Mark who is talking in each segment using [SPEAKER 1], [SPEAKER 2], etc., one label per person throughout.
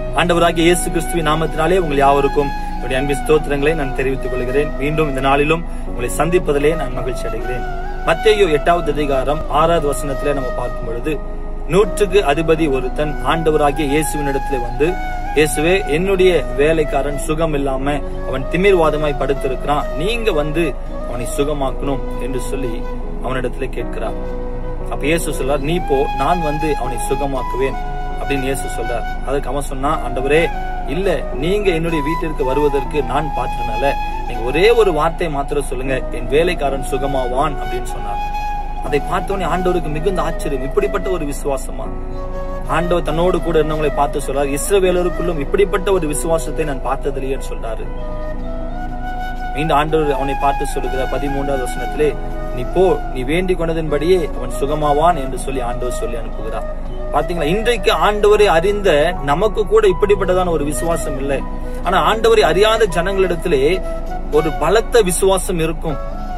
[SPEAKER 1] ஆண்டவராகிய இயேசு கிறிஸ்துவின் நாமத்தினாலே உங்கள் யாவருக்கும் என்னுடைய அன்பின் ஸ்தோத்திரங்களை நான் தெரிவித்துக் கொள்கிறேன் மீண்டும் இந்த நாளிலும் உங்களை சந்திப்பதிலே நான் மகிழ்ச்சி அடைகிறேன் மத்தேயு எட்டாவது அதிகாரம் ஆறாவது வசனத்திலே நம்ம பார்க்கும் பொழுது நூற்றுக்கு அதிபதி ஒருத்தன் ஆண்டவராகிய இயேசுவினிடத்திலே வந்து இயேசுவே என்னுடைய வேலைக்காரன் சுகம் இல்லாம அவன் திமிர்வாதமாய் படுத்திருக்கிறான் நீங்க வந்து அவனை சுகமாக்கணும் என்று சொல்லி அவனிடத்திலே கேட்கிறார் அப்ப இயேசு சொல்றார் நீ போ நான் வந்து அவனை சுகமாக்குவேன் அப்படின்னு இயேசு சொல்றார் அதுக்கு அவன் சொன்னா ஆண்டவரே இல்ல நீங்க என்னுடைய வீட்டிற்கு வருவதற்கு நான் பாத்திரனால நீங்க ஒரே ஒரு வார்த்தை மாத்திரம் சொல்லுங்க என் வேலைக்காரன் சுகமாவான் அப்படின்னு சொன்னார் அதை பார்த்தோன்னே ஆண்டவருக்கு மிகுந்த ஆச்சரியம் இப்படிப்பட்ட ஒரு விசுவாசமா ஆண்டவர் தன்னோடு கூட இருந்தவங்களை பார்த்து சொல்றார் இஸ்ரவேலருக்குள்ளும் இப்படிப்பட்ட ஒரு விசுவாசத்தை நான் பார்த்ததில்லையேன்னு சொல்றாரு மீண்டும் ஆண்டவர் அவனை பார்த்து சொல்லுகிற பதிமூன்றாவது வசனத்திலே நீ போ நீ வேண்டிக் கொண்டதின்படியே அவன் சுகமாவான் என்று சொல்லி ஆண்டவர் சொல்லி அனுப்புகிறார் பாத்தீங்களா இன்றைக்கு ஆண்டவரை அறிந்த நமக்கு கூட இப்படிப்பட்டதான ஒரு விசுவாசம் இல்லை ஆனா ஆண்டவரை அறியாத ஜனங்களிடத்திலே ஒரு பலத்த விசுவாசம் இருக்கும்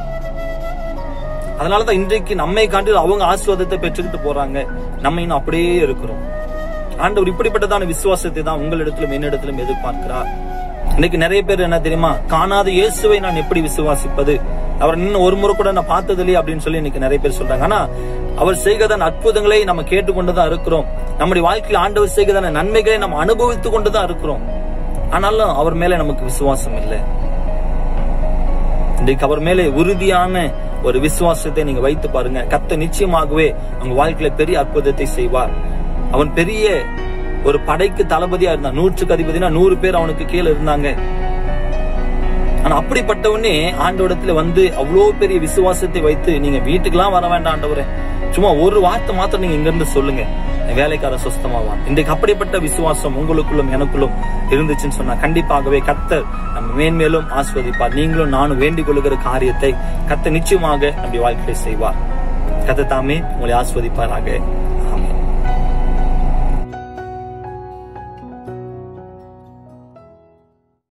[SPEAKER 1] அதனாலதான் இன்றைக்கு நம்மை காட்டி அவங்க ஆசீர்வாதத்தை பெற்றுக்கிட்டு போறாங்க நம்ம இன்னும் அப்படியே இருக்கிறோம் ஆண்டவர் இப்படிப்பட்டதான விசுவாசத்தை தான் உங்களிடத்திலும் என்னிடத்திலும் எதிர்பார்க்கிறார் இன்னைக்கு நிறைய பேர் என்ன தெரியுமா காணாத இயேசுவை நான் எப்படி விசுவாசிப்பது அவர் இன்னும் ஒரு முறை கூட நான் பார்த்ததில்லையே அப்படின்னு சொல்லி இன்னைக்கு நிறைய பேர் சொல்றாங்க ஆனா அவர் செய்கிறதான அற்புதங்களை நம்ம கேட்டுக்கொண்டுதான் இருக்கிறோம் நம்முடைய வாழ்க்கையில் ஆண்டவர் செய்கிறதான நன்மைகளை நம்ம அனுபவித்துக் கொண்டுதான் இருக்கிறோம் ஆனாலும் அவர் மேல நமக்கு விசுவாசம் இல்லை இன்றைக்கு அவர் மேலே உறுதியான ஒரு விசுவாசத்தை நீங்க வைத்து பாருங்க கத்த நிச்சயமாகவே உங்க வாழ்க்கையில பெரிய அற்புதத்தை செய்வார் அவன் பெரிய ஒரு படைக்கு தளபதியா இருந்தான் நூற்றுக்கு அதிபதினா நூறு பேர் அவனுக்கு கீழே இருந்தாங்க ஆனா அப்படிப்பட்டவனே ஆண்டோடத்துல வந்து அவ்வளோ பெரிய விசுவாசத்தை வைத்து நீங்க வீட்டுக்கெல்லாம் வர வேண்டாம் ஆண்டவரே சும்மா ஒரு வார்த்தை மாத்திரம் நீங்க இங்க இருந்து சொல்லுங்க என் வேலைக்காரன் சுஸ்தமாவான் இன்றைக்கு அப்படிப்பட்ட விசுவாசம் உங்களுக்குள்ளும் எனக்குள்ளும் இருந்துச்சுன்னு சொன்னா கண்டிப்பாகவே கத்தர் நம்ம மேன்மேலும் ஆஸ்வதிப்பார் நீங்களும் நானும் வேண்டிக் கொள்ளுகிற காரியத்தை கத்த நிச்சயமாக நம்முடைய வாழ்க்கையை செய்வார் கத்த தாமே உங்களை ஆஸ்வதிப்பாராக